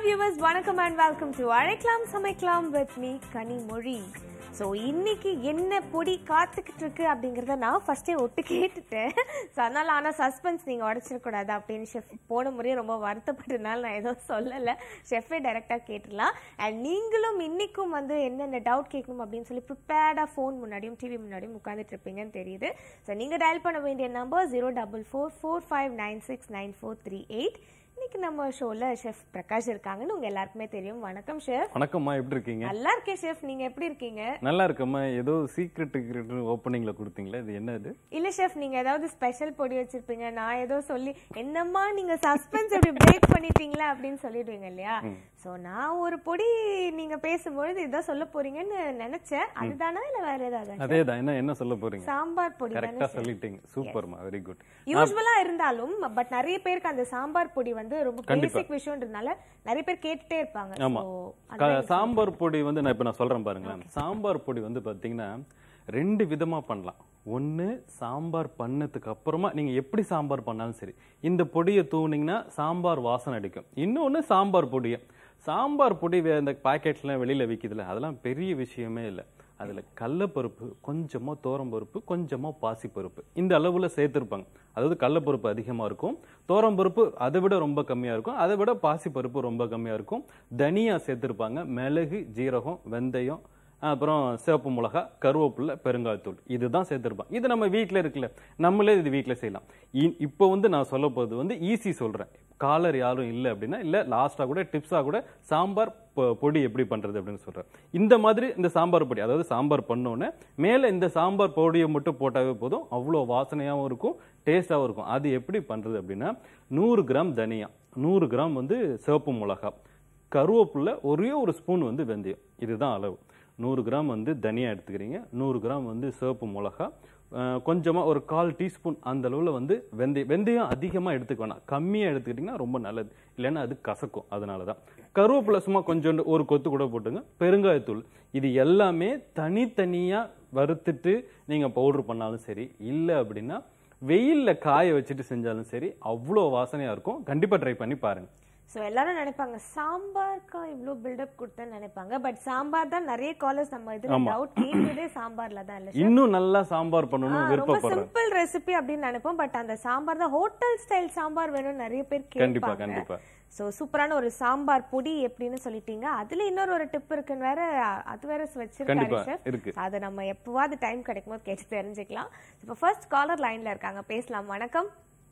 Hi viewers வணக்கம் and welcome to அழைக்கலாம் சமைக்கலாம் வித் மீ கனிமொழி ஸோ இன்னைக்கு என்ன பொடி காத்துக்கிட்டு இருக்கு அப்படிங்கிறத நான் ஃபர்ஸ்டே ஒட்டு கேட்டுட்டேன் ஸோ அதனால ஆனால் சஸ்பென்ஸ் நீங்கள் உடச்சிடக்கூடாது அப்படின்னு ஷெஃப் போன முறையே ரொம்ப வருத்தப்பட்டதுனால நான் எதுவும் சொல்லலை ஷெஃபே டைரெக்டாக கேட்டுடலாம் அண்ட் நீங்களும் இன்னைக்கும் வந்து என்னென்ன டவுட் கேட்கணும் அப்படின்னு சொல்லி ப்ரிப்பேர்டாக ஃபோன் முன்னாடியும் டிவி முன்னாடியும் உட்காந்துட்டு இருப்பீங்கன்னு தெரியுது ஸோ நீங்கள் டயல் பண்ண வேண்டிய number zero double four four five nine six nine four three eight இன்னைக்கு நம்ம ஷோல ஷெஃப் பிரகாஷ் இருக்காங்கன்னு உங்க எல்லாருக்குமே தெரியும் வணக்கம் ஷெஃப் வணக்கம்மா எப்படி இருக்கீங்க நல்லா இருக்கேன் ஷெஃப் நீங்க எப்படி இருக்கீங்க நல்லா இருக்கம்மா ஏதோ சீக்ரெட் சீக்ரெட் ஓப்பனிங்ல கொடுத்தீங்களா இது என்ன இது இல்ல ஷெஃப் நீங்க ஏதாவது ஸ்பெஷல் பொடி வச்சிருப்பீங்க நான் ஏதோ சொல்லி என்னம்மா நீங்க சஸ்பென்ஸ் இப்படி பிரேக் பண்ணிட்டீங்களா அப்படின்னு சொல்லிடுவீங்க இல்லையா சோ நான் ஒரு பொடி நீங்க பேசும்பொழுது இதான் சொல்ல போறீங்கன்னு நினைச்சேன் அதுதானா இல்ல வேற ஏதாவது அதே தான் என்ன என்ன சொல்ல போறீங்க சாம்பார் பொடி தானே கரெக்டா சொல்லிட்டீங்க சூப்பர்மா வெரி குட் யூஸ்வலா இருந்தாலும் பட் நிறைய பேருக்கு அந்த சாம்பார் பொடி வந்து ரொம்ப பேசிக் விஷயம்ன்றதுனால நிறைய பேர் கேட்டுட்டே இருப்பாங்க ஆமா So, க- சாம்பார் பொடி வந்து நான் இப்ப நான் சொல்றேன் பாருங்களேன் சாம்பார் பொடி வந்து பாத்தீங்கன்னா ரெண்டு விதமா பண்ணலாம் ஒண்ணு சாம்பார் பண்ணதுக்கு அப்புறமா நீங்க எப்படி சாம்பார் பண்ணாலும் சரி இந்த பொடியை தூவுனீங்கன்னா சாம்பார் வாசனை அடிக்கும் இன்னொன்னு சாம்பார் பொடியை சாம்பார் பொடி வே- இந்த பாக்கெட்ஸ்லாம் வெளியில விக்குதுல அதெல்லாம் பெரிய விஷயமே இல்லை அதுல கடலப்பருப்பு கொஞ்சமா தோரம்பருப்பு கொஞ்சமா பாசிப்பருப்பு இந்த அளவுல சேர்த்திருப்பாங்க அதாவது கடலப்பருப்பு அதிகமா இருக்கும் தோரம்பருப்பு அதை விட ரொம்ப கம்மியா இருக்கும் அதை விட பாசிப்பருப்பு ரொம்ப கம்மியா இருக்கும் தனியா சேர்த்திருப்பாங்க மிளகு ஜீரகம் வெந்தயம் அப்புறம் சிவப்பு மிளகா கருவேப்பிலை பெருங்காயத்தூள் இதுதான் சேர்த்திருப்பாங்க இது நம்ம வீட்ல இருக்குல்ல நம்மளே இது வீட்ல செய்யலாம் இ- இப்போ வந்து நான் சொல்ல போறது வந்து ஈஸி சொல்றேன் காலர் யாரும் இல்லை அப்படின்னா இல்ல லாஸ்டா கூட டிப்ஸா கூட சாம்பார் பொ- பொடி எப்படி பண்றது அப்படின்னு சொல்றேன் இந்த மாதிரி இந்த சாம்பார் பொடி அதாவது சாம்பார் பண்ணோன்னே மேல இந்த சாம்பார் பொடியை மட்டும் போட்டாவே போதும் அவ்வளோ வாசனையாகவும் இருக்கும் டேஸ்டாகவும் இருக்கும் அது எப்படி பண்றது அப்படின்னா நூறு கிராம் தனியா நூறு கிராம் வந்து சிவப்பு மிளகா கருவேப்பிலை ஒரே ஒரு ஸ்பூன் வந்து வெந்தயம் இதுதான் அளவு நூறு கிராம் வந்து தனியா எடுத்துக்கிறீங்க நூறு கிராம் வந்து சிவப்பு மிளகா அஹ், கொஞ்சமா ஒரு கால் டீஸ்பூன் அந்த அளவுல வந்து வெந்தயம் வெந்தயம் அதிகமா எடுத்துக்க வேணாம் கம்மியா எடுத்துக்கிட்டீங்கன்னா ரொம்ப நல்லது இல்லைன்னா அது கசக்கும் அதனால தான் கருவேப்பிலை சும்மா கொஞ்சோண்டு ஒரு கொத்து கூட போட்டுங்க பெருங்காயத்தூள் இது எல்லாமே தனித்தனியா வறுத்துட்டு நீங்க பவுடர் பண்ணாலும் சரி இல்லை அப்படின்னா வெயில்ல காய வச்சுட்டு செஞ்சாலும் சரி அவ்வளோ வாசனையா இருக்கும் கண்டிப்பா ட்ரை பண்ணி பாருங்க சோ எல்லாரும் நினைப்பாங்க சாம்பார்க்கா இவ்ளோ பில்டப் கொடுத்தேன்னு நினைப்பாங்க பட் சாம்பார் தான் நிறைய காலர்ஸ் நம்ம இதுல டவுட் கேட்கறதே சாம்பார்ல தான் இல்ல இன்னும் நல்லா சாம்பார் ஆ, பண்ணணும்னு ரொம்ப விருப்பப்படுறேன் சிம்பிள் ரெசிபி அப்படின்னு நினைப்போம் பட் அந்த சாம்பார் தான் ஹோட்டல் ஸ்டைல் சாம்பார் வேணும்னு நிறைய பேர் கண்டிப்பா கேட்பாங்க கண்டிப்பா சோ சூப்பரான ஒரு சாம்பார் பொடி எப்படின்னு சொல்லிட்டீங்க அதுல இன்னொரு ஒரு டிப் இருக்குன்னு வேற அது வேற வச்சிருக்காரு கண்டிப்பா chef. இருக்கு அதை நம்ம எப்பவாவது டைம் கிடைக்கும் போது கேட்டு தெரிஞ்சுக்கலாம் இப்போ ஃபர்ஸ்ட் காலர் லைன்ல இருக்காங்க பேசலாம் வணக்கம்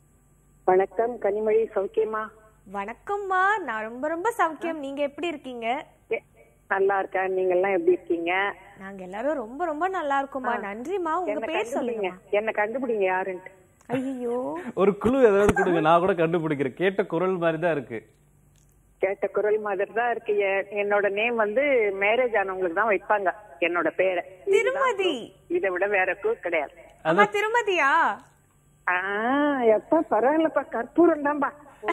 வணக்கம் கனிமொழி சௌக்கியமா வணக்கம்மா நான் ரொம்ப ரொம்ப சௌக்கியம் நீங்க எப்படி இருக்கீங்க எ- நல்லா இருக்கேன் நீங்க எல்லாம் எப்படி இருக்கீங்க நாங்க எல்லாரும் ரொம்ப ரொம்ப நல்லா இருக்கோம்மா நன்றிம்மா உங்க என்ன பேர் சொல்லுங்க கண்டுபிடிங்க என்ன கண்டுபிடிங்க யாருன்ட்டு ஐயோ ஒரு குழு ஏதாவது கொடுங்க நான் கூட கண்டுபிடிக்கிறேன் கேட்ட குரல் மாதிரி தான் இருக்கு கேட்ட குரல் மாதிரி தான் இருக்கு எ- என்னோட நேம் வந்து மேரேஜ் ஆனவங்களுக்கு தான் வைப்பாங்க என்னோட பேரை திருமதி இதை விட வேற க்ளூ கிடையாது அம்மா திருமதியா ஆ எப்ப பரவாயில்லப்பா கற்பூரம் தான்பா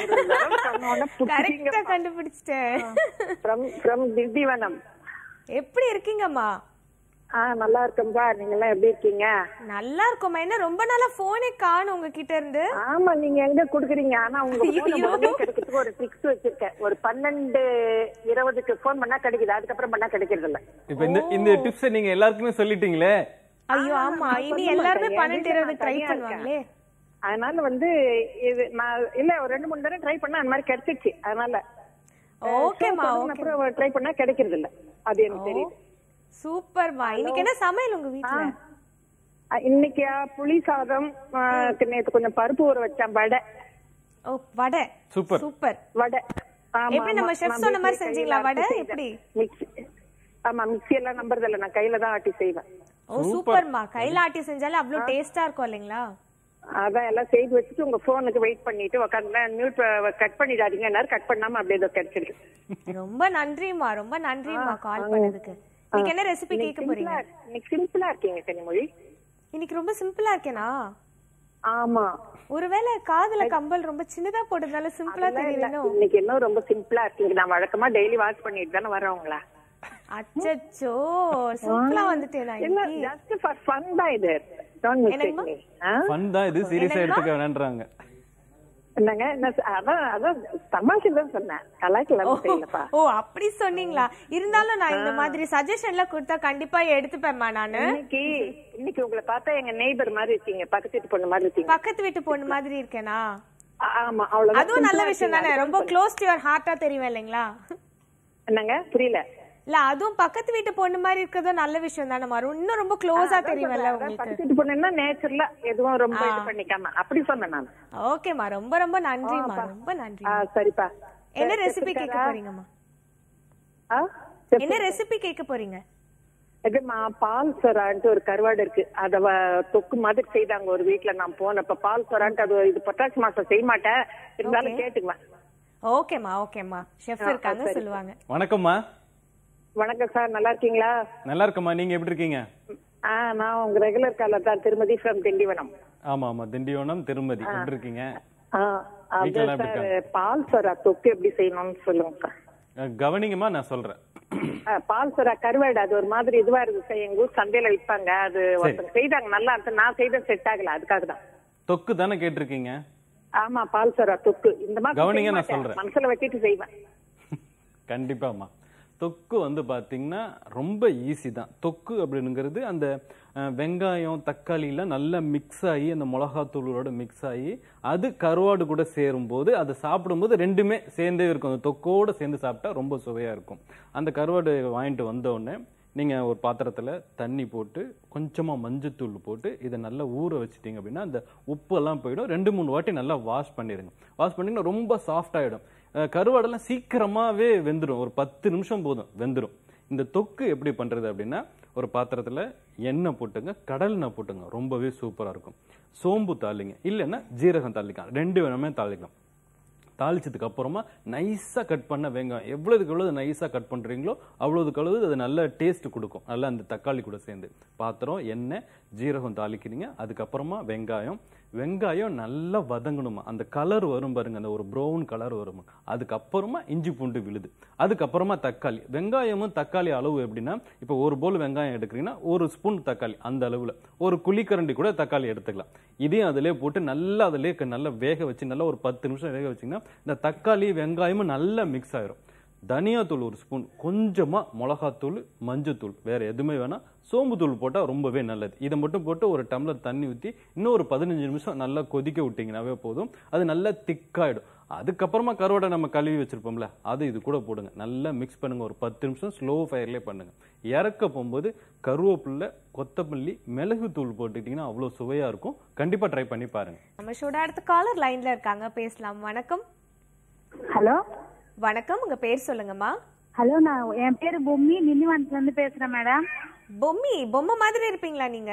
கரெக்டா கண்டுபிடிச்சிட்டேன் ஃப்ரம் திண்டிவனம் எப்படி இருக்கீங்கம்மா ஆ நல்லா இருக்கேன்பா நீங்க எல்லாம் எப்படி இருக்கீங்க நல்லா இருக்கோம்மா என்ன ரொம்ப நாளா போனே காணும் உங்ககிட்ட இருந்து ஆமா நீங்க எங்க குடுக்குறீங்க ஆனா உங்க phone number உடனே கிடைக்கிறதுக்கு ஒரு ட்ரிக்ஸ் வச்சிருக்கேன் ஒரு பன்னெண்டு இருபதுக்கு போன் பண்ணா கிடைக்குது அதுக்கப்புறம் பண்ணா கிடைக்கிறது இல்ல இப்ப இந்த இந்த டிப்ஸ் நீங்க எல்லாருக்குமே சொல்லிட்டீங்களே ஐயோ ஆமா இனி எல்லாருமே பன்னெண்டு இருபது ட்ரை பண்ணுவாங்களே அதனால வந்து இது நான் இல்ல ஒரு ரெண்டு மூணு தடவை ட்ரை பண்ணா அந்த மாதிரி கிடைச்சிச்சு அதனால ஓகேமா ஓகே அப்புறம் ட்ரை பண்ணா கிடைக்கிறது இல்ல அது எனக்கு தெரியுது சூப்பர்மா இன்னைக்கு என்ன சமையல் உங்க வீட்ல அஹ் இன்னைக்கு புளி சாதம் அஹ் நேத்து கொஞ்சம் பருப்பு ஊற வச்சேன் வடை ஓ வடை சூப்பர் சூப்பர் வடை ஆமா, எப்படி நம்ம ஆமா. chef நான் சொன்ன மாதிரி வீட்லயே செஞ்சீங்களா கையில வடை? ஆட்டி எப்படி? செய்வேன். மிக்ஸி ஆமா மிக்ஸி எல்லாம் நம்புறது இல்ல நான் கையில தான் ஆட்டி செய்வேன் ஓ சூப்பர்மா கையில ஆட்டி செஞ்சாலே அவ்வளவு டேஸ்டா இருக்கும் இல்லைங்களா அதான் எல்லாம் செய்து வச்சுட்டு உங்க போனுக்கு வெயிட் பண்ணிட்டு உட்காந்து மியூட் கட் பண்ணிடாதீங்க கட் பண்ணாம அப்படியே இதோ கிடைச்சிருக்கு ரொம்ப நன்றிமா ரொம்ப நன்றிமா கால் பண்ணதுக்கு இன்னைக்கு என்ன ரெசிபி கேட்க போறீங்க இன்னைக்கு சிம்பிளா இருக்கீங்க கனிமொழி இன்னைக்கு ரொம்ப சிம்பிளா இருக்கேனா ஆமா ஒருவேளை காதுல கம்பல் ரொம்ப சின்னதா போட்டதால சிம்பிளா தெரியலனோ இன்னைக்கு இன்னும் ரொம்ப சிம்பிளா இருக்கீங்க நான் வழக்கமா டெய்லி வாட்ச் பண்ணிட்டு தானே வரேன் உங்களை அச்சச்சோ சிம்பிளா வந்துட்டேனா இல்ல இன்னைக்கு ஜஸ்ட் ஃபார் ஃபன் தான் இது டோன்ட் மிஸ்டேக் மீ ஃபன் தான் இது சீரியஸா எடுத்துக்க வேணான்றாங்க என்னங்க என்ன ச- அதான் அதான் தமாஷை தான் சொன்னேன் கலாய்க்கலாம் தெரியலப்பா ஓ அப்படி சொன்னீங்களா இருந்தாலும் நான் இந்த மாதிரி சஜஷன்ல கொடுத்தா கண்டிப்பா எடுத்துப்பேன்மா நானு இன்னைக்கு இன்னைக்கு உங்களை பார்த்தா எங்க நெய்பர் மாதிரி இருக்கீங்க பக்கத்து வீட்டு பொண்ணு மாதிரி இருக்கீங்க பக்கத்து வீட்டு பொண்ணு மாதிரி இருக்கேனா ஆ- ஆமா அவ்வளவுதான் அதுவும் நல்ல simple ஆ விஷயம் தானே இருக்கீங்க. ரொம்ப க்ளோஸ் டு யுவர் ஹார்ட்டா தெரியும் இல்லைங்களா என்னங்க புரியல இல்ல அதுவும் பக்கத்து வீட்டு பொண்ணு மாதிரி இருக்கிறதும் நல்ல விஷயம் தானே மாறும் இன்னும் ரொம்ப க்ளோஸா தெரியும்ல அதான் உங்களுக்கு பக்கத்து வீட்டு பொண்ணுன்னா நேச்சுரலா எதுவும் ரொம்ப இது பண்ணிக்காம அப்படி சொன்னேன் நான் ஓகேமா ரொம்ப ரொம்ப நன்றிமா ரொம்ப நன்றி ஆ, சரிப்பா என்ன ரெசிபி கேட்க போறீங்கம்மா ஆ? என்ன ரெசிபி கேட்க போறீங்க இதுமா பால் சொரான்ட்டு ஒரு கருவாடு இருக்கு அத வ- தொக்கு மாதிரி செய்தாங்க ஒரு வீட்ல நான் போனப்ப பால் சொரான்ட்டு அது இது புரட்டாசி மாசம் செய்ய மாட்டேன் இருந்தாலும் கேட்டுக்குவேன் ஓகேமா ஓகேமா ஷெஃப் இருக்காங்க சொல்லுவாங்க வணக்கம்மா வணக்கம் சார் நல்லா இருக்கீங்களா நல்லா இருக்கம்மா நீங்க எப்படி இருக்கீங்க ஆ நான் உங்க ரெகுலர் காலர் தான் திருமதி ஃப்ரம் திண்டிவனம் ஆமா ஆமா திண்டிவனம் திருமதி எப்படி இருக்கீங்க ஆ, அது வீட்ல எல்லாம் எப்படி சார் பால் சொரா தொக்கு எப்படி செய்யணும்னு சொல்லுங்க சார் அஹ் கவனிங்கம்மா நான் சொல்றேன் ஆ, பால் சொரா கருவாடு அது ஒரு மாதிரி இதுவா இருக்கு சார் எங்க ஊர் சந்தையில விற்பாங்க அது ஒருத்தர் செய்தாங்க நல்லா இருக்கு நான் செய்த செட் ஆகல அதுக்காக தான் தொக்கு தானே கேட்டிருக்கீங்க ஆமா பால் சொரா தொக்கு இந்த மாதிரி கவனிங்க, செய்ய நான் மாட்டேன். சொல்றேன். மனசுல வச்சுட்டு செய்வேன் கண்டிப்பாம்மா தொக்கு வந்து பாத்தீங்கன்னா ரொம்ப ஈஸி தான் தொக்கு அப்படிங்கிறது அந்த அஹ், வெங்காயம் தக்காளிலாம் நல்லா மிக்ஸ் ஆகி அந்த மிளகாத்தூளோட மிக்ஸ் ஆகி அது கருவாடு கூட சேரும்போது அதை சாப்பிடும்போது ரெண்டுமே சேர்ந்தே இருக்கும் அந்த தொக்கோட சேர்ந்து சாப்பிட்டா ரொம்ப சுவையா இருக்கும் அந்த கருவாடு வாங்கிட்டு வந்த உடனே நீங்க ஒரு பாத்திரத்துல தண்ணி போட்டு கொஞ்சமா மஞ்சத்தூள் போட்டு இதை நல்லா ஊற வச்சிட்டீங்க அப்படின்னா அந்த உப்பு எல்லாம் போயிடும் ரெண்டு மூணு வாட்டி நல்லா வாஷ் பண்ணிடுங்க வாஷ் பண்ணீங்கன்னா ரொம்ப சாஃப்ட் ஆயிடும் அஹ் கருவாடெல்லாம் சீக்கிரமாவே வெந்துடும் ஒரு பத்து நிமிஷம் போதும் வெந்துடும் இந்த தொக்கு எப்படி பண்றது அப்படின்னா ஒரு பாத்திரத்துல எண்ணெய் போட்டுங்க கடல் எண்ணெய் போட்டுங்க ரொம்பவே சூப்பரா இருக்கும் சோம்பு தாளிங்க இல்லைன்னா ஜீரகம் தாளிக்கலாம் ரெண்டு வேணுமே தாளிக்கலாம் தாளிச்சதுக்கு அப்புறமா நைஸா கட் பண்ண வெங்காயம் எவ்வளவுக்கு எவ்வளவு நைஸா கட் பண்றீங்களோ அவ்வளவுக்கு அவ்வளவு அது நல்ல டேஸ்ட் கொடுக்கும் நல்லா அந்த தக்காளி கூட சேர்ந்து பாத்திரம் எண்ணெய் ஜீரகம் தாளிக்கிறீங்க அதுக்கப்புறமா வெங்காயம் வெங்காயம் நல்லா வதங்கணுமா அந்த கலர் வரும் பாருங்க அந்த ஒரு ப்ரௌன் கலர் வரும் அதுக்கப்புறமா இஞ்சி பூண்டு விழுது அதுக்கப்புறமா தக்காளி வெங்காயமும் தக்காளி அளவு எப்படின்னா இப்போ ஒரு போல் வெங்காயம் எடுக்கிறீங்கன்னா ஒரு ஸ்பூன் தக்காளி அந்த அளவுல ஒரு குழிக்கரண்டி கூட தக்காளி எடுத்துக்கலாம் இதையும் அதிலே போட்டு நல்லா அதிலே க- நல்லா வேக வச்சு நல்லா ஒரு பத்து நிமிஷம் வேக வச்சீங்கன்னா இந்த தக்காளி வெங்காயமும் நல்லா மிக்ஸ் ஆயிரும் தனியாத்தூள் ஒரு ஸ்பூன் கொஞ்சமா மிளகாத்தூள் மஞ்சத்தூள் வேற எதுவுமே வேணாம் சோம்புத்தூள் போட்டா ரொம்பவே நல்லது இதை மட்டும் போட்டு ஒரு டம்ளர் தண்ணி ஊற்றி இன்னும் ஒரு பதினஞ்சு நிமிஷம் நல்லா கொதிக்க விட்டீங்கன்னாவே போதும் அது நல்லா திக்காயிடும் அதுக்கப்புறமா கருவாடை நம்ம கழுவி வச்சிருப்போம்ல அது இது கூட போடுங்க நல்லா மிக்ஸ் பண்ணுங்க ஒரு பத்து நிமிஷம் ஸ்லோ ஃபயர்லேயே பண்ணுங்க இறக்க போகும்போது கருவேப்பில்லை கொத்தமல்லி மிளகு தூள் போட்டுக்கிட்டிங்கன்னா அவ்வளோ சுவையா இருக்கும் கண்டிப்பா ட்ரை பண்ணி பாருங்க நம்ம ஷோட அடுத்த காலர் லைன்ல இருக்காங்க பேசலாம் வணக்கம் ஹலோ வணக்கம் உங்க பேர் சொல்லுங்கம்மா ஹலோ நான் என் பேரு பொம்மி நின்னிவானத்துல இருந்து பேசுறேன் மேடம் பொம்மி பொம்மை மாதிரி இருப்பீங்களா நீங்க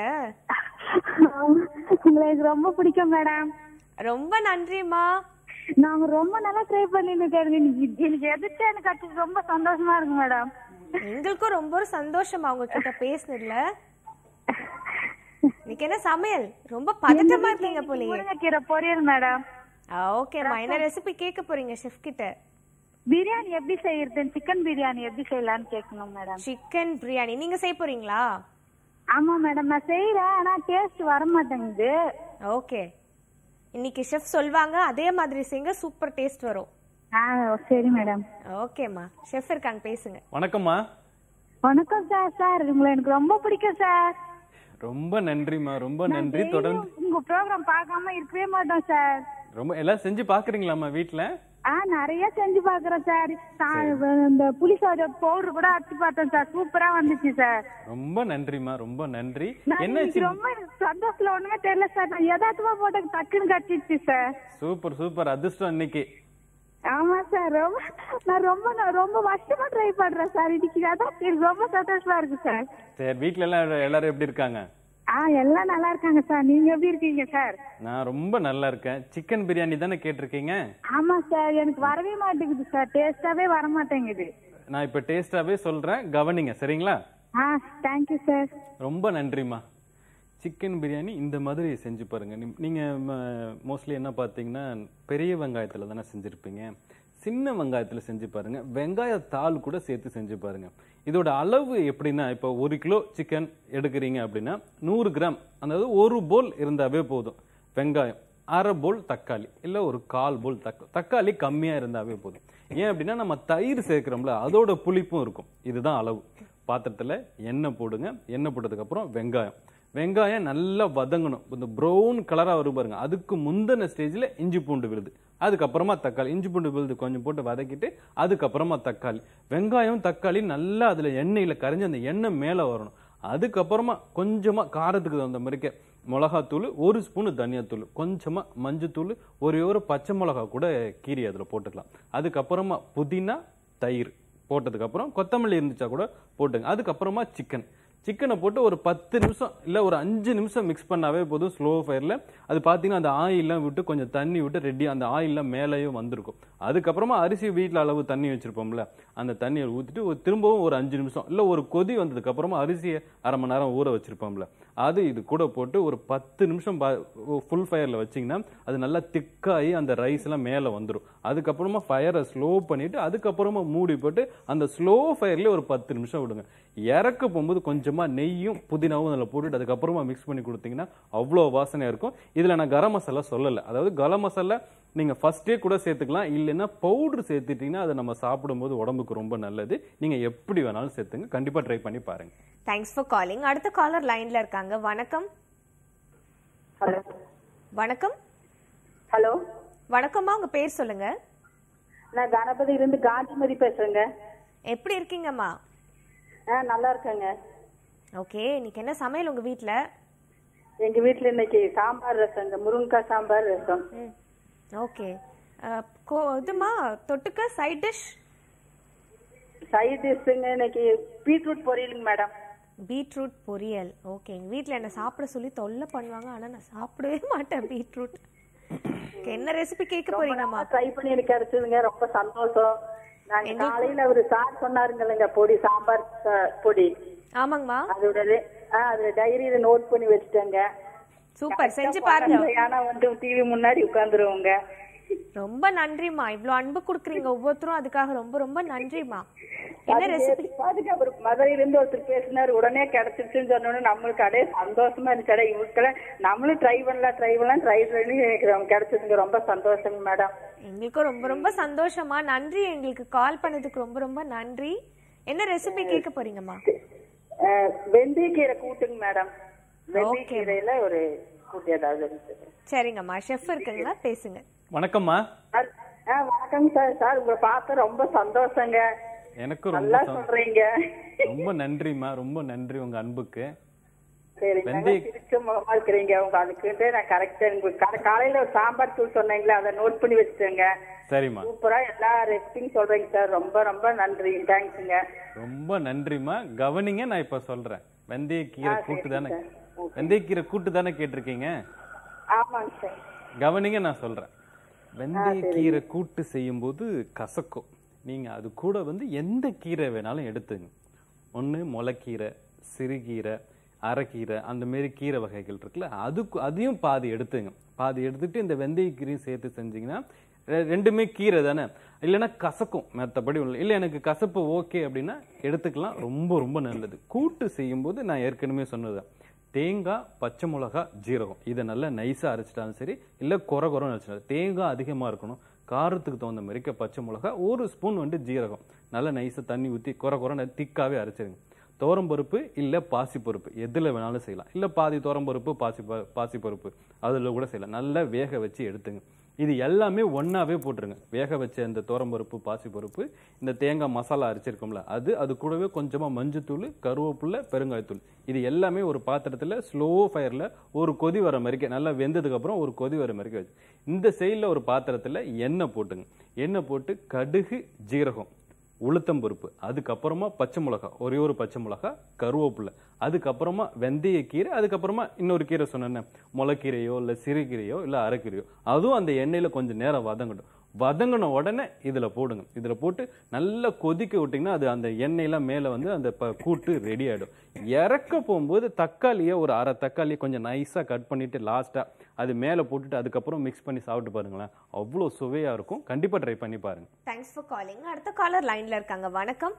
உங்களை எனக்கு ரொம்ப பிடிக்கும் மேடம் ரொம்ப நன்றிம்மா நாங்க ரொம்ப நல்லா ட்ரை பண்ணிட்டு எனக்கு எனக்கு எதிர்த்து எனக்கு அது ரொம்ப சந்தோஷமா இருக்கு மேடம் எங்களுக்கும் ரொம்ப ஒரு சந்தோஷமா உங்ககிட்ட பேசுனதுல இன்னைக்கு என்ன சமையல் ரொம்ப பதட்டமா இருக்கீங்க போலயே முருங்கைக்கீரை பொரியல் மேடம் ஓகேம்மா என்ன ரெசிபி கேட்க போறீங்க ஷெஃப் கிட்ட பிரியாணி எப்படி செய்யறது சிக்கன் பிரியாணி எப்படி செய்யலாம்னு கேட்கணும் மேடம் சிக்கன் பிரியாணி நீங்க செய்ய போறீங்களா ஆமா மேடம் நான் செய்யறேன் ஆனா டேஸ்ட் வர மாட்டேங்குது ஓகே இன்னைக்கு ஷெஃப் சொல்வாங்க அதே மாதிரி செய்யுங்க சூப்பர் டேஸ்ட் வரும் ஆ சரி மேடம் ஓகேம்மா ஷெஃப் இருக்காங்க பேசுங்க வணக்கம்மா வணக்கம் சார் சார் உங்களை எனக்கு ரொம்ப பிடிக்கும் சார் ரொம்ப நன்றிம்மா ரொம்ப நன்றி தொடர்ந்து உங்க ப்ரோக்ராம் பார்க்காம இருக்கவே மாட்டோம் சார் ரொம்ப எல்லாம் செஞ்சு பாக்குறீங்களாம்மா வீட்ல ஆ நிறைய செஞ்சு பாக்குறேன் சார் சா- இந்த புளிசாத பவுடர் கூட அடிச்சு பார்த்தேன் சார் சூப்பரா வந்துச்சு சார் ரொம்ப நன்றிம்மா ரொம்ப நன்றி நான் என்ன இன்னைக்கு ரொம்ப சந்தோஷத்துல ஒண்ணுமே தெரியல சார் நான் யதார்த்தமா போட்ட டக்குன்னு கட்டிடுச்சு சார் சூப்பர் சூப்பர் அதிர்ஷ்டம் இன்னைக்கு ஆமா சார் ரொம்ப நான் ரொம்ப நான் ரொம்ப வருஷமா ட்ரை பண்றேன் சார் இன்னைக்கு அதான் எனக்கு ரொம்ப சந்தோஷமா இருக்கு சார் சரி வீட்ல எல்லாம் எல்லாரும் எப்படி இருக்காங்க ஆ எல்லாம் நல்லா இருக்காங்க சார் நீங்க எப்படி இருக்கீங்க சார் நான் ரொம்ப நல்லா இருக்கேன் சிக்கன் பிரியாணி தானே கேட்டிருக்கீங்க ஆமா சார் எனக்கு வரவே மாட்டேங்குது சார் டேஸ்டாவே வர மாட்டேங்குது நான் இப்ப டேஸ்டாவே சொல்றேன் கவனிங்க சரிங்களா ஆ தேங்க்யூ சார் ரொம்ப நன்றிம்மா சிக்கன் பிரியாணி இந்த மாதிரி செஞ்சு பாருங்க நீ- நீங்க மோஸ்ட்லி என்ன பார்த்தீங்கன்னா பெரிய வெங்காயத்துல தானே செஞ்சிருப்பீங்க சின்ன வெங்காயத்துல செஞ்சு பாருங்க வெங்காய தாள் கூட சேர்த்து செஞ்சு பாருங்க இதோட அளவு எப்படின்னா இப்போ ஒரு கிலோ சிக்கன் எடுக்கிறீங்க அப்படின்னா நூறு கிராம் அதாவது ஒரு போல் இருந்தாவே போதும் வெங்காயம் அரை போல் தக்காளி இல்ல ஒரு கால் போல் தக்க தக்காளி கம்மியா இருந்தாவே போதும் ஏன் அப்படின்னா நம்ம தயிர் சேர்க்கிறோம்ல அதோட புளிப்பும் இருக்கும் இதுதான் அளவு பாத்திரத்துல எண்ணெய் போடுங்க எண்ணெய் போட்டதுக்கு அப்புறம் வெங்காயம் வெங்காயம் நல்லா வதங்கணும் இந்த ப்ரௌன் கலரா வரும் பாருங்க அதுக்கு முந்தின ஸ்டேஜ்ல இஞ்சி பூண்டு விழுது அதுக்கப்புறமா தக்காளி இஞ்சி பூண்டு விழுது கொஞ்சம் போட்டு வதக்கிட்டு அதுக்கப்புறமா தக்காளி வெங்காயம் தக்காளி நல்லா அதுல எண்ணெயில கரைஞ்சு அந்த எண்ணெய் மேல வரணும் அதுக்கப்புறமா கொஞ்சமா காரத்துக்கு தகுந்த மாதிரிக்க மிளகாத்தூள் ஒரு ஸ்பூன் தனியாத்தூள் கொஞ்சமா மஞ்சத்தூள் ஒரே ஒரு பச்சை மிளகா கூட கீரி அதுல போட்டுக்கலாம் அதுக்கப்புறமா புதினா தயிர் போட்டதுக்கு அப்புறம் கொத்தமல்லி இருந்துச்சா கூட போட்டுங்க அதுக்கப்புறமா சிக்கன் சிக்கனை போட்டு ஒரு பத்து நிமிஷம் இல்ல ஒரு அஞ்சு நிமிஷம் மிக்ஸ் பண்ணாவே போதும் ஸ்லோ ஃபயர்ல அது பாத்தீங்கன்னா அந்த ஆயில்லாம் விட்டு கொஞ்சம் தண்ணி விட்டு ரெடி அந்த ஆயில்லாம் மேலேயும் வந்திருக்கும் அதுக்கப்புறமா அரிசி வீட்ல அளவு தண்ணி வச்சிருப்போம்ல அந்த தண்ணியை ஊத்திட்டு ஒரு திரும்பவும் ஒரு அஞ்சு நிமிஷம் இல்ல ஒரு கொதி வந்ததுக்கு அப்புறமா அரிசியை அரை மணி நேரம் ஊற வச்சிருப்போம்ல அது இது கூட போட்டு ஒரு பத்து நிமிஷம் ஃபுல் ஃபயர்ல வச்சீங்கன்னா அது நல்லா திக்காகி அந்த ரைஸ் எல்லாம் மேல வந்துரும் அதுக்கப்புறமா ஃபயரை ஸ்லோ பண்ணிட்டு அதுக்கப்புறமா மூடி போட்டு அந்த ஸ்லோ ஃபயர்லயே ஒரு பத்து நிமிஷம் விடுங்க இறக்க போகும்போது கொஞ்சமா நெய்யும் புதினாவும் அதில் போட்டுட்டு அதுக்கப்புறமா மிக்ஸ் பண்ணி கொடுத்தீங்கன்னா அவ்வளோ வாசனையா இருக்கும் இதுல நான் கரம் மசாலா சொல்லலை அதாவது கரம் மசாலா நீங்க ஃபர்ஸ்டே கூட சேர்த்துக்கலாம் இல்லைன்னா பவுடர் சேர்த்துட்டீங்கன்னா அதை நம்ம சாப்பிடும்போது உடம்புக்கு ரொம்ப நல்லது நீங்க எப்படி வேணாலும் சேர்த்துங்க கண்டிப்பா ட்ரை பண்ணி பாருங்க தேங்க்ஸ் ஃபார் காலிங் அடுத்த காலர் லைன்ல இருக்காங்க வணக்கம் ஹலோ வணக்கம் ஹலோ வணக்கம்மா உங்க பேர் சொல்லுங்க நான் கணபதியிலிருந்து காந்திமதி பேசுறேங்க எப்படி இருக்கீங்கம்மா ஆ நல்லா இருக்கேங்க ஓகே இன்னைக்கு என்ன சமையல் உங்க வீட்ல எங்க வீட்ல இன்னைக்கு சாம்பார் ரசங்க முருங்கைக்காய் சாம்பார் ரசம் ம் ஓகே இதுமா தொட்டுக்க சைட் டிஷ் சைட் டிஷ்ஷுங்க இன்னைக்கு பீட்ரூட் பொரியலுங்க மேடம் பீட்ரூட் பொரியல் ஓகே எங்க வீட்ல என்ன சாப்பிட சொல்லி தொல்லை பண்ணுவாங்க ஆனா நான் சாப்பிடவே மாட்டேன் பீட்ரூட் Okay, என்ன ரெசிபி கேட்க போறீங்கம்மா ட்ரை பண்ணி எனக்கு கிடைச்சதுங்க ரொம்ப சந்தோஷம் நாங்க காலையில அவரு சார் சொன்னாருங்கல்லங்க பொடி சாம்பார் அஹ், பொடி ஆமாங்கம்மா அதோட re- ஆ அது டைரியில நோட் பண்ணி வச்சுட்டேங்க சூப்பர் செஞ்சு பாருங்க ஆனா வந்து டிவி முன்னாடி உட்காந்துருவோங்க ரொம்ப நன்றிம்மா இவ்ளோ அன்பு கொடுக்குறீங்க ஒவ்வொருத்தரும் அதுக்காக ரொம்ப ரொம்ப நன்றிம்மா என்ன ரெசிபி அதுக்கு அவர் மதுரையில இருந்து ஒருத்தர் பேசினாரு உடனே கிடைச்சிருச்சுன்னு சொன்னோன்னு நம்மளுக்கு அடே சந்தோஷமா இருந்துச்சு அடே இவருக்கெல்லாம் நம்மளும் ட்ரை பண்ணலாம் ட்ரை பண்ணலாம் ட்ரை பண்ணி எனக்கு ரொம்ப கிடைச்சதுங்க ரொம்ப சந்தோஷங்க மேடம் எங்களுக்கும் ரொம்ப ரொம்ப சந்தோஷமா நன்றி எங்களுக்கு கால் பண்ணதுக்கு ரொம்ப ரொம்ப நன்றி என்ன ரெசிபி கேட்க போறீங்கம்மா அஹ், வெந்தயக்கீரை கூட்டுங்க மேடம் வெந்தயக்கீரையில ஒரு கூட்டு ஏதாவது இருந்துச்சு சரிங்கம்மா ஷெஃப் இருக்குங்களா பேசுங்க வணக்கம்மா சார், ஆ வணக்கங்க சார் சார் உங்களை பார்த்து ரொம்ப சந்தோஷங்க எனக்கும் ரொம்ப நல்லா சந்தோஷம். சொல்றீங்க ரொம்ப நன்றிம்மா ரொம்ப நன்றி உங்க அன்புக்கு சரிங்க நல்லா வெந்தய- சிரிச்ச முகமா இருக்கிறீங்க உங்க அதுக்குன்ட்டு நான் கரெக்டா உங்களுக்கு கா- காலையில ஒரு சாம்பார் தூள் சொன்னீங்களே அதை நோட் பண்ணி வச்சுட்டேங்க சரிம்மா சூப்பரா எல்லா ரெசிபியும் சொல்றீங்க சார் ரொம்ப ரொம்ப நன்றி தேங்க்ஸுங்க ரொம்ப நன்றிம்மா கவனிங்க நான் இப்ப சொல்றேன் வெந்தயக்கீரை ஆ, கூட்டு தானே சரிங்க சார். வெந்தயக்கீரை கூட்டு தானே கேட்டிருக்கீங்க ஆமாங்க சார் கவனிங்க நான் சொல்றேன் வெந்தயக்கீரை கூட்டு செய்யும்போது கசக்கும் நீங்க அது கூட வந்து எந்த கீரை வேணாலும் எடுத்துங்க ஒண்ணு முளைக்கீரை சிறுகீரை அரைக்கீரை அந்த மாரி கீரை வகைகள் இருக்குல்ல அதுக்கு அதையும் பாதி எடுத்துங்க பாதி எடுத்துட்டு இந்த வெந்தயக்கீரையும் சேர்த்து செஞ்சீங்கன்னா ரெ- ரெண்டுமே கீரை தானே இல்லைன்னா கசக்கும் மற்றபடி ஒண்ணு இல்லை எனக்கு கசப்பு ஓகே அப்படின்னா எடுத்துக்கலாம் ரொம்ப ரொம்ப நல்லது கூட்டு செய்யும்போது நான் ஏற்கனவே சொன்னதுதான் தேங்காய் பச்சை மிளகா ஜீரகம் இதை நல்லா நைஸாக அரைச்சிட்டாலும் சரி இல்லை குறை குறைன்னு அரைச்சிட்டாலும் தேங்காய் அதிகமாக இருக்கணும் காரத்துக்கு தகுந்த மாதிரிக்க பச்சை மிளகா ஒரு ஸ்பூன் வந்து ஜீரகம் நல்லா நைஸாக தண்ணி ஊற்றி குறை குறை திக்காவே அரைச்சிருங்க துவரம்பருப்பு இல்லை பாசிப்பருப்பு எதில் வேணாலும் செய்யலாம் இல்லை பாதி துவரம்பருப்பு பாசி ப- பாசிப்பருப்பு அதில் கூட செய்யலாம் நல்லா வேக வச்சு எடுத்துங்க இது எல்லாமே ஒண்ணாவே போட்டுருங்க வேக வச்ச இந்த துவரம்பருப்பு பாசிப்பருப்பு இந்த தேங்காய் மசாலா அரைச்சிருக்கோம்ல அது அது கூடவே கொஞ்சமா மஞ்சத்தூள் கருவேப்பிலை பெருங்காயத்தூள் இது எல்லாமே ஒரு பாத்திரத்துல ஸ்லோ ஃபயர்ல ஒரு கொதி வர மாதிரிக்கு நல்லா வெந்ததுக்கு அப்புறம் ஒரு கொதி வர மாதிரிக்கு வச்சு இந்த சைடில் ஒரு பாத்திரத்துல எண்ணெய் போட்டுங்க எண்ணெய் போட்டு கடுகு ஜீரகம் உளுத்தம்பருப்பு அதுக்கப்புறமா பச்சை மிளகா ஒரே ஒரு பச்சை மிளகா கருவேப்பிலை அதுக்கப்புறமா வெந்தய கீரை அதுக்கப்புறமா இன்னொரு கீரை சொன்னேன் முளைக்கீரையோ இல்லை சிறுகீரையோ இல்லை அரைக்கீரையோ அதுவும் அந்த எண்ணெயில கொஞ்சம் நேரம் வதங்கட்டும் வதங்கின உடனே இதுல போடுங்க இதுல போட்டு நல்லா கொதிக்க விட்டீங்கன்னா அது அந்த எண்ணெயெல்லாம் மேல வந்து அந்த ப- கூட்டு ரெடி ஆயிடும் இறக்க போகும்போது தக்காளியை ஒரு அரை தக்காளியை கொஞ்சம் நைஸா கட் பண்ணிட்டு லாஸ்டா அது மேல போட்டுட்டு அதுக்கப்புறம் மிக்ஸ் பண்ணி சாப்பிட்டு பாருங்களேன் அவ்வளோ சுவையா இருக்கும் கண்டிப்பா ட்ரை பண்ணி பாருங்க தேங்க்ஸ் ஃபார் காலிங் அடுத்த காலர் லைன்ல இருக்காங்க வணக்கம்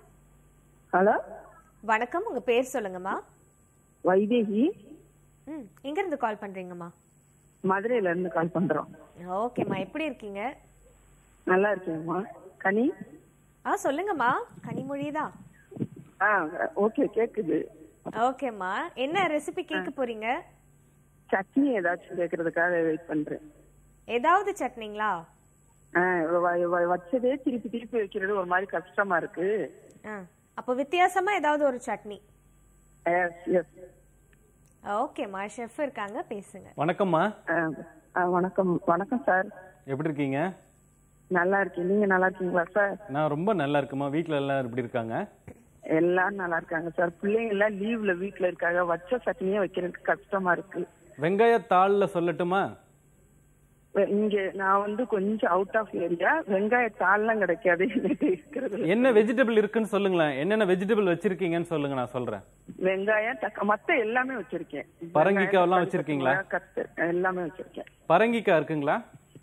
ஹலோ வணக்கம் உங்க பேர் சொல்லுங்கம்மா வைதேகி ம் எங்க இருந்து கால் பண்றீங்கம்மா மதுரையில இருந்து கால் பண்றோம் ஓகேம்மா எப்படி இருக்கீங்க நல்லா இருக்கீங்கம்மா கனி ஆ சொல்லுங்கம்மா கனிமொழி தான் ஆ ஓகே கேக்குது ஓகேம்மா என்ன ரெசிபி கேட்க போறீங்க சட்னி ஏதாச்சும் கேக்குறதுக்காக வெயிட் பண்றேன் ஏதாவது சட்னிங்களா ஆ, வ- வ- வச்சதே திருப்பி திருப்பி வைக்கிறது ஒரு மாதிரி கஷ்டமா இருக்கு ஆ அப்போ வித்தியாசமா ஏதாவது ஒரு சட்னி எஸ் எஸ் ஓகேம்மா ஷெஃப் இருக்காங்க பேசுங்க வணக்கம்மா வணக்கம் வணக்கம் சார் எப்படி இருக்கீங்க நல்லா இருக்கேன் நீங்க நல்லா இருக்கீங்களா சார் நான் ரொம்ப நல்லா இருக்குமா வீட்ல எல்லாம் எப்படி இருக்காங்க எல்லாரும் நல்லா இருக்காங்க சார் பிள்ளைங்க எல்லாம் லீவ்ல வீட்ல இருக்காங்க வச்ச சட்னியே வைக்கிறதுக்கு கஷ்டமா இருக்கு வெங்காய தாள்ல சொல்லட்டுமா வெ- இங்க நான் வந்து கொஞ்சம் அவுட் ஆஃப் ஏரியா வெங்காய தாள்லாம் கிடைக்காது என்கிட்ட இருக்கிறது என்ன வெஜிடபிள் இருக்குன்னு சொல்லுங்களேன் என்னென்ன வெஜிடபிள் வச்சிருக்கீங்கன்னு சொல்லுங்க நான் சொல்றேன் வெங்காயம் தக்க மத்த எல்லாமே வச்சிருக்கேன் பரங்கிக்காய் எல்லாம் வெங்காயம், வச்சிருக்கீங்களா? தக்காளி, கத்து எல்லாமே வச்சிருக்கேன் பரங்கிக்காய் இருக்குங்களா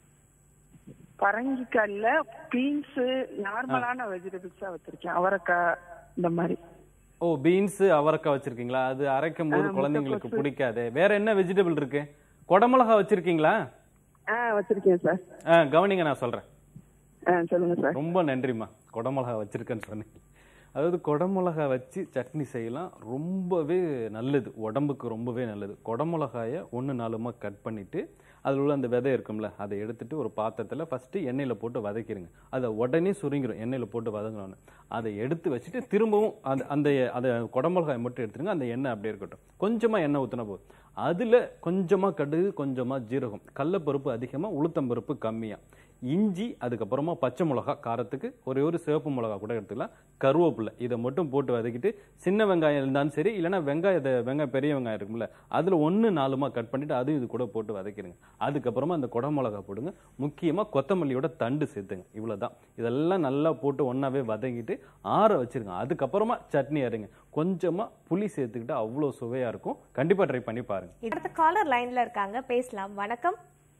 பரங்கிக்காய்ல பீன்ஸ் நார்மலான வெஜிடபிள்ஸா வச்சிருக்கேன் அவரைக்காய் இந்த மாதிரி ஓ பீன்ஸ் அவரைக்காய் வச்சிருக்கீங்களா அது அரைக்கும் போது குழந்தைங்களுக்கு பிடிக்காது வேற என்ன வெஜிடபிள் இருக்கு குடமிளகா வச்சிருக்கீங்களா ஆ வச்சிருக்கேன் சார் ஆ, கவனிங்க நான் சொல்றேன் ஆ சொல்லுங்க சார் ரொம்ப நன்றிம்மா குடமிளகா வச்சிருக்கேன்னு சொன்னீங்க அதாவது குடமிளகா வச்சு சட்னி செய்யலாம் ரொம்பவே நல்லது உடம்புக்கு ரொம்பவே நல்லது குடமிளகாயை ஒன்று நாலுமா கட் பண்ணிட்டு அதில் உள்ள அந்த விதை இருக்கும்ல அதை எடுத்துட்டு ஒரு பாத்திரத்தில் ஃபர்ஸ்ட் எண்ணெயில் போட்டு வதக்கிடுங்க அதை உடனே சுருங்கிடும் எண்ணெயில் போட்டு வதங்கினோன்னு அதை எடுத்து வச்சுட்டு திரும்பவும் அந்த அந்த அதை குடமிளகாயை மட்டும் எடுத்துருங்க அந்த எண்ணெய் அப்படியே இருக்கட்டும் கொஞ்சமாக எண்ணெய் ஊற்றினா போதும் அதில் கொஞ்சமாக கடுகு கொஞ்சமாக ஜீரகம் கடலப்பருப்பு அதிகமாக உளுத்தம்பருப்பு கம்மியாக இஞ்சி அதுக்கப்புறமா பச்சை மிளகா காரத்துக்கு ஒரே ஒரு சிவப்பு மிளகா கூட எடுத்துக்கலாம் கருவேப்பிலை இதை மட்டும் போட்டு வதக்கிட்டு சின்ன வெங்காயம் இருந்தாலும் சரி இல்லைன்னா வெங்காயத்தை வெங்காயம் பெரிய வெங்காயம் இருக்கும்ல அதில் ஒன்று நாலுமா கட் பண்ணிட்டு அதுவும் இது கூட போட்டு வதக்கிடுங்க அதுக்கப்புறமா அந்த குடமிளகா போடுங்க முக்கியமாக கொத்தமல்லியோட தண்டு சேர்த்துங்க இவ்வளவுதான் இதெல்லாம் நல்லா போட்டு ஒன்றாவே வதங்கிட்டு ஆற வச்சிருங்க அதுக்கப்புறமா சட்னி அரைங்க கொஞ்சமாக புளி சேர்த்துக்கிட்டு அவ்வளோ சுவையாக இருக்கும் கண்டிப்பாக ட்ரை பண்ணி பாருங்க அடுத்த காலர் லைன்ல இருக்காங்க பேசலாம் வணக்கம்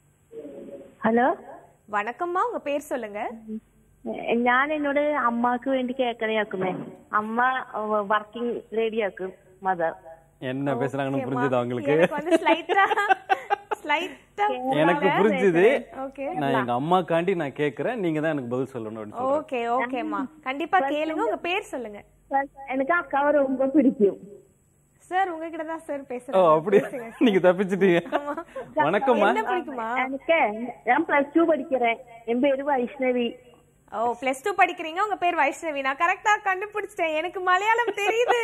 ഹലോ வணக்கம்மா உங்க பேர் சொல்லுங்க ഞാൻ എന്നോട് അമ്മക്ക് വേണ്ടി കേക്കണയാക്കുമേ അമ്മ വർക്കിംഗ് ലേഡി ആക്കും മദർ என்ன பேசுறாங்கன்னு புரிஞ்சுது அவங்களுக்கு எனக்கு வந்து ஸ்லைட்டா ஸ்லைட்டா எனக்கு புரிஞ்சுது ஓகே நான் எங்க அம்மாக்காண்டி நான் கேக்குறேன் நீங்க தான் எனக்கு பதில் சொல்லணும் அப்படின்னு சொல்றேன். ஓகே ஓகேம்மா கண்டிப்பா கேளுங்க உங்க பேர் சொல்லுங்க എനിക്ക് അക്കാവ് ரொம்ப പിടിക്കും சார் உங்ககிட்ட தான் சார் ஓ பேசுறேன் அப்படியா நீங்க தப்பிச்சிட்டீங்க வணக்கம்மா என்ன பிடிக்குமா എനിക്ക് ഞാൻ പ്ലസ് ടു പഠിக்கிறேன் എൻ പേര് വൈഷ്ണവി ஓ பிளஸ் டூ படிக்கிறீங்க உங்க பேர் வைஷ்ணவி நான் கரெக்டா கண்டுபிடிச்சிட்டேன் எனக்கு மலையாளம் தெரியுது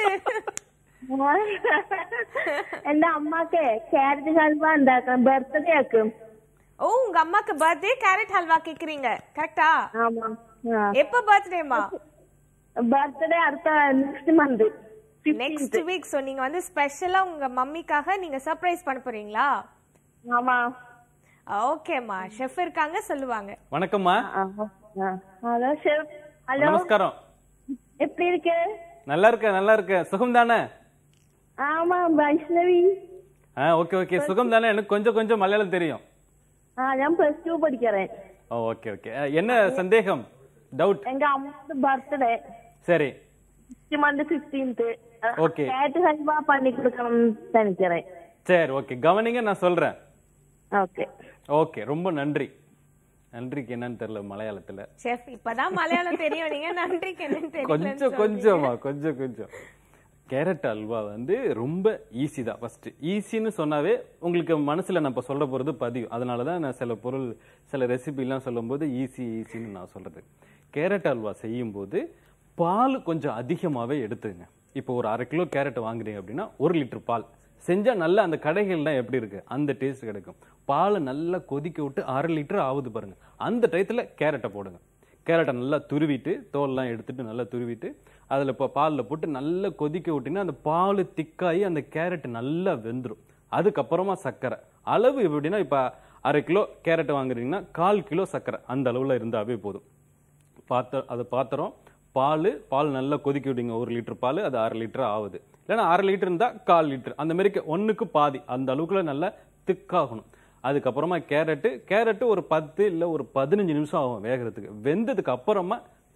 എന്റെ അമ്മക്ക് ക്യാരറ്റ് ഹൽവ ഉണ്ടാക്കണം ബർത്ത്ഡേ ആക്കും ஓ உங்க அம்மாக்கு பர்த்டே கேரட் ஹல்வா கேக்குறீங்க கரெக்டா ആമാ எப்ப பர்த்டேமா ബർത്ത്ഡേ അടുത്ത next month next week so நீங்க வந்து ஸ்பெஷலா உங்க மம்மிக்காக நீங்க சர்ப்ரைஸ் பண்ண போறீங்களா ஆமா ஓகேம்மா ஷெஃப் இருக்காங்க சொல்லுவாங்க வணக்கம்மா ஹலோ ஷெஃப் ஹலோ நமஸ்காரம் எப்படி இருக்கு நல்லா இருக்க நல்லா இருக்க சுகம் தானே ஆமா வைஷ்ணவி ஆ ஓகே ஓகே சுகம் தானே எனக்கு கொஞ்சம் கொஞ்சம் மலையாளம் தெரியும் ஆ ഞാൻ പ്ലസ് ടു പഠിக்கிறேன் ஓ ஓகே ஓகே என்ன சந்தேகம் டவுட் எங்க அம்மாக்கு பர்த்டே சரி நெக்ஸ்ட் மந்த் பிப்டீன்த் Okay. கேட்டு ஹல்வா பண்ணி கொடுக்கணும்னு நினைக்கிறேன் சரி ஓகே கவனிங்க நான் சொல்றேன் ஓகே ஓகே ரொம்ப நன்றி நன்றிக்கு என்னன்னு தெரியல மலையாளத்துல ஷெஃப் இப்பதான் மலையாளம் தெரியும் நீங்க நன்றிக்கு என்னன்னு தெரியல கொஞ்சம் கொஞ்சமா கொஞ்சம் கொஞ்சம் கேரட் அல்வா வந்து ரொம்ப ஈஸி தான் ஃபர்ஸ்ட் ஈஸின்னு சொன்னாவே உங்களுக்கு மனசுல நான் இப்ப சொல்ல போறது பதியும் அதனால தான் நான் சில பொருள் சில ரெசிபிலாம் சொல்லும்போது ஈஸி ஈஸின்னு நான் சொல்றது கேரட் அல்வா செய்யும்போது பால் கொஞ்சம் அதிகமாவே எடுத்துங்க இப்போ ஒரு அரை கிலோ கேரட் வாங்குறீங்க அப்படின்னா ஒரு லிட்டர் பால் செஞ்சா நல்லா அந்த கடைகள்லாம் எப்படி இருக்கு அந்த டேஸ்ட் கிடைக்கும் பாலை நல்லா கொதிக்க விட்டு அரை லிட்டர் ஆகுது பாருங்க அந்த டயத்துல கேரட்டை போடுங்க கேரட்டை நல்லா துருவிட்டு தோல்லாம் எடுத்துட்டு நல்லா துருவிட்டு அதில் இப்போ பாலில் போட்டு நல்லா கொதிக்க விட்டீங்கன்னா அந்த பால் திக்காகி அந்த கேரட் நல்லா வெந்துடும் அதுக்கப்புறமா சர்க்கரை அளவு எப்படின்னா இப்போ அரை கிலோ கேரட் வாங்குறீங்கன்னா கால் கிலோ சர்க்கரை அந்த அளவில் இருந்தாவே போதும் பாத்திரம் அது பாத்திரம் பால் பால் நல்லா கொதிக்க விடுங்க ஒரு லிட்டர் பால் அது அரை லிட்டர் ஆகுது இல்லைன்னா அரை லிட்டர் இருந்தால் கால் லிட்டர் அந்த மாதிரி ஒன்றுக்கு பாதி அந்த அளவுக்குள்ள நல்லா திக்காகணும் அதுக்கப்புறமா கேரட்டு கேரட்டு ஒரு பத்து இல்லை ஒரு பதினஞ்சு நிமிஷம் ஆகும் வேகிறதுக்கு வெந்ததுக்கு அப்புறமா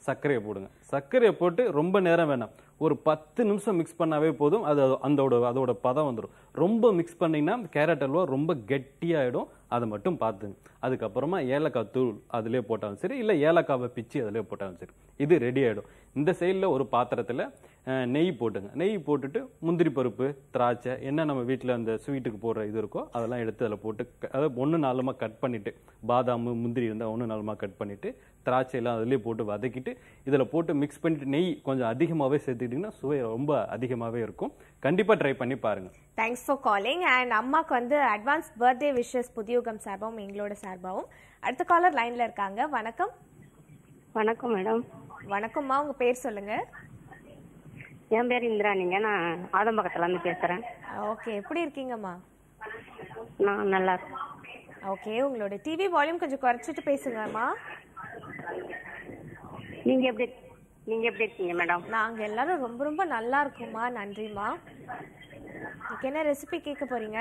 சர்க்கரையை போடுங்க சர்க்கரையை போட்டு ரொம்ப நேரம் வேணாம் ஒரு பத்து நிமிஷம் மிக்ஸ் பண்ணாவே போதும் அது அதோட அதோட பதம் வந்துடும் ரொம்ப மிக்ஸ் பண்ணீங்கன்னா கேரட் அல்வா ரொம்ப கெட்டியாயிடும் அதை மட்டும் பார்த்துங்க அதுக்கப்புறமா ஏலக்காய் தூள் அதிலே போட்டாலும் சரி இல்லை ஏலக்காவை பிச்சு அதிலே போட்டாலும் சரி இது ரெடி ஆயிடும் இந்த சைடில் ஒரு பாத்திரத்தில் நெய் போட்டுங்க நெய் போட்டுட்டு முந்திரி பருப்பு திராட்சை என்ன நம்ம வீட்டில் அந்த ஸ்வீட்டுக்கு போடுற இது இருக்கோ அதெல்லாம் எடுத்து அதில் போட்டு க- அதாவது ஒன்று நாலுமா கட் பண்ணிட்டு பாதாம் முந்திரி இருந்தால் ஒன்று நாலுமா கட் பண்ணிட்டு திராட்சை எல்லாம் அதிலே போட்டு வதக்கிட்டு இதில் போட்டு மிக்ஸ் பண்ணிட்டு நெய் கொஞ்சம் அதிகமாகவே சேர்த்துக்கிட்டிங்கன்னா சுவை ரொம்ப அதிகமாகவே இருக்கும் கண்டிப்பாக ட்ரை பண்ணி பாருங்க தேங்க்ஸ் ஃபார் காலிங் அண்ட் அம்மாக்கு வந்து அட்வான்ஸ் பர்த்டே விஷஸ் புதியுகம் சார்பாகவும் எங்களோட சார்பாகவும் அடுத்த காலர் லைன்ல இருக்காங்க வணக்கம் வணக்கம் மேடம் வணக்கம்மா உங்க பேர் சொல்லுங்க என் பேர் இந்திராணிங்க நான் ஆதம்பக்கத்துல இருந்து பேசுறேன் ஓகே எப்படி இருக்கீங்கம்மா நான் நல்லா இருக்கேன் ஓகே உங்களோட டிவி வால்யூம் கொஞ்சம் குறைச்சிட்டு பேசுங்கம்மா நீங்க எப்படி நீங்க எப்படி இருக்கீங்க மேடம் நாங்க எல்லாரும் ரொம்ப ரொம்ப நல்லா இருக்கோம்மா நன்றிம்மா இன்னைக்கு என்ன ரெசிபி கேட்க போறீங்க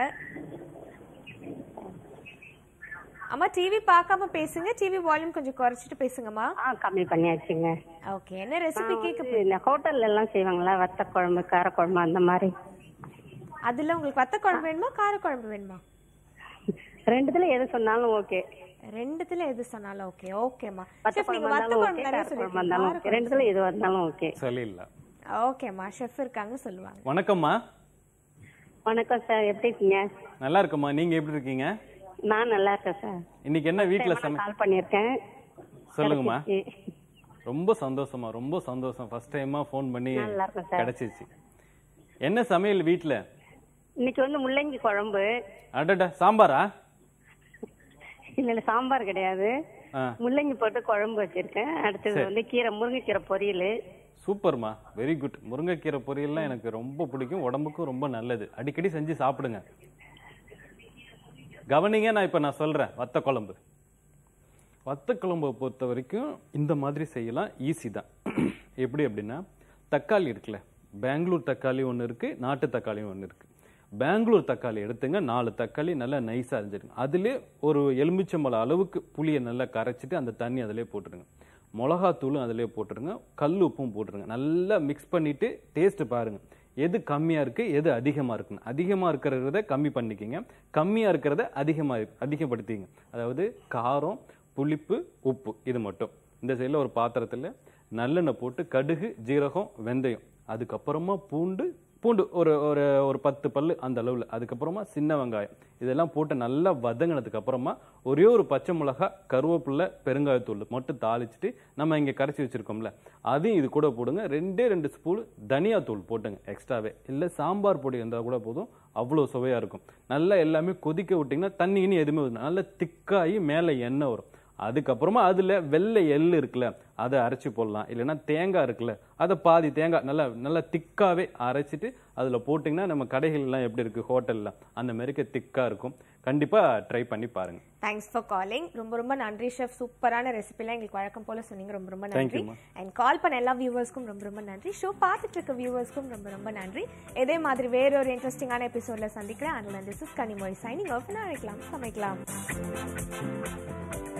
அம்மா டிவி பார்க்காம பேசுங்க டிவி வால்யூம் கொஞ்சம் குறைச்சிட்டு பேசுங்கம்மா ஆ கம்மி பண்ணியாச்சுங்க ஓகே என்ன ரெசிபி நான் கேட்க வந்து இந்த ஹோட்டல்ல எல்லாம் செய்வாங்களா வத்த குழம்பு காரக்குழம்பு அந்த மாதிரி அதுல உங்களுக்கு வத்த குழம்பு வேணுமா கார குழம்பு வேணுமா ரெண்டுத்துல எது சொன்னாலும் ஓகே ரெண்டுத்துல எது சொன்னாலும் ஓகே ஓகேம்மா வத்த செஃப் நீங்க குழம்பு வத்த இருந்தாலும் குழம்பு ஓகே நிறைய கார குழம்பு இருந்தாலும் ஓகே சொல்லிருக்கீங்க ரெண்டுத்துல எது இருந்தாலும் ஓகே சொல்லிடலாம் ஓகேம்மா ஷெஃப் இருக்காங்க சொல்லுவாங்க வணக்கம்மா வணக்கம் சார் எப்படி இருக்கீங்க நல்லா இருக்கம்மா நீங்க எப்படி இருக்கீங்க நான் நல்லா இருக்கேன் சார் இன்னைக்கு என்ன வீட்டில் சமை கால் பண்ணியிருக்கேன் சொல்லுங்கம்மா கிடைச்சிச்சு. ரொம்ப சந்தோஷமா ரொம்ப சந்தோஷம் ஃபர்ஸ்ட் டைமா ஃபோன் பண்ணி நல்லா இருக்கேன் சார். கிடைச்சிச்சு என்ன சமையல் வீட்ல இன்னைக்கு வந்து முள்ளங்கி குழம்பு அடடா சாம்பாரா இல்ல இல்ல சாம்பார் கிடையாது ஆ முள்ளங்கி போட்டு குழம்பு வச்சிருக்கேன் அடுத்தது வந்து கீரை முருங்கைக்கீரை பொரியல் சூப்பர்மா வெரி குட் முருங்கைக்கீரை பொரியல்லாம் எனக்கு ரொம்ப பிடிக்கும் உடம்புக்கும் ரொம்ப நல்லது அடிக்கடி செஞ்சு சாப்பிடுங்க கவனிங்க நான் இப்ப நான் சொல்றேன் வத்த குழம்பு வத்த குழம்பை பொறுத்த வரைக்கும் இந்த மாதிரி செய்யலாம் ஈஸி தான் எப்படி அப்படின்னா தக்காளி இருக்குல்ல பெங்களூர் தக்காளி ஒன்று இருக்கு நாட்டு தக்காளியும் ஒன்று இருக்கு பெங்களூர் தக்காளி எடுத்துங்க நாலு தக்காளி நல்லா நைஸாக அரிஞ்சிடுங்க அதிலே ஒரு எலுமிச்சம்பழம் அளவுக்கு புளியை நல்லா கரைச்சிட்டு அந்த தண்ணி அதிலே போட்டுருங்க மிளகாத்தூளும் அதிலே போட்டுருங்க கல் உப்பும் போட்டுருங்க நல்லா மிக்ஸ் பண்ணிட்டு டேஸ்ட் பாருங்க எது கம்மியா இருக்கு எது அதிகமா இருக்குன்னு அதிகமா இருக்கிறத கம்மி பண்ணிக்கிங்க கம்மியா இருக்கிறத அதிகமா அதிகப்படுத்திங்க அதாவது காரம் புளிப்பு உப்பு இது மட்டும் இந்த சைடில் ஒரு பாத்திரத்தில் நல்லெண்ணெய் போட்டு கடுகு ஜீரகம் வெந்தயம் அதுக்கப்புறமா பூண்டு பூண்டு ஒரு ஒரு ஒரு பத்து பல்லு அந்த அளவில் அதுக்கப்புறமா சின்ன வெங்காயம் இதெல்லாம் போட்டு நல்லா வதங்கினதுக்கு அப்புறமா ஒரே ஒரு பச்சை மிளகா கருவேப்பிலை பெருங்காயத்தூள் மட்டும் தாளிச்சிட்டு நம்ம இங்கே கரைச்சி வச்சிருக்கோம்ல அதையும் இது கூட போடுங்க ரெண்டே ரெண்டு ஸ்பூன் தனியாத்தூள் போட்டுங்க எக்ஸ்ட்ராவே இல்லை சாம்பார் பொடி இருந்தால் கூட போதும் அவ்வளோ சுவையாக இருக்கும் நல்லா எல்லாமே கொதிக்க விட்டிங்கன்னா தண்ணி இனி எதுவுமே ஊத்தணும். நல்லா திக்காகி மேலே எண்ணெய் வரும் அதுக்கப்புறமா அதுல வெள்ளை எள்ளு இருக்குல்ல அதை அரைச்சி போடலாம் இல்லைன்னா தேங்காய் இருக்குல்ல அதை பாதி தேங்காய் நல்லா நல்லா திக்காவே அரைச்சிட்டு அதுல போட்டிங்கன்னா நம்ம கடைகள்லாம் எப்படி இருக்கு ஹோட்டல்ல அந்த மாதிரிக்கு திக்கா இருக்கும் கண்டிப்பா ட்ரை பண்ணி பாருங்க தேங்க்ஸ் ஃபார் காலிங் ரொம்ப ரொம்ப நன்றி ஷெஃப் சூப்பரான ரெசிபிலாம் எங்களுக்கு வழக்கம் போல சொன்னீங்க ரொம்ப ரொம்ப Thank நன்றி you, ma'am. அண்ட் கால் பண்ண எல்லா வியூவர்ஸ்க்கும் ரொம்ப ரொம்ப நன்றி ஷோ பார்த்துட்டு இருக்க வியூவர்ஸ்க்கும் ரொம்ப ரொம்ப நன்றி இதே மாதிரி வேற ஒரு இன்ட்ரெஸ்டிங்கான எபிசோட்ல சந்திக்கிறேன் and this is Kanimozhi signing off நான் அழைக்கலாம் சமைக்கலாம்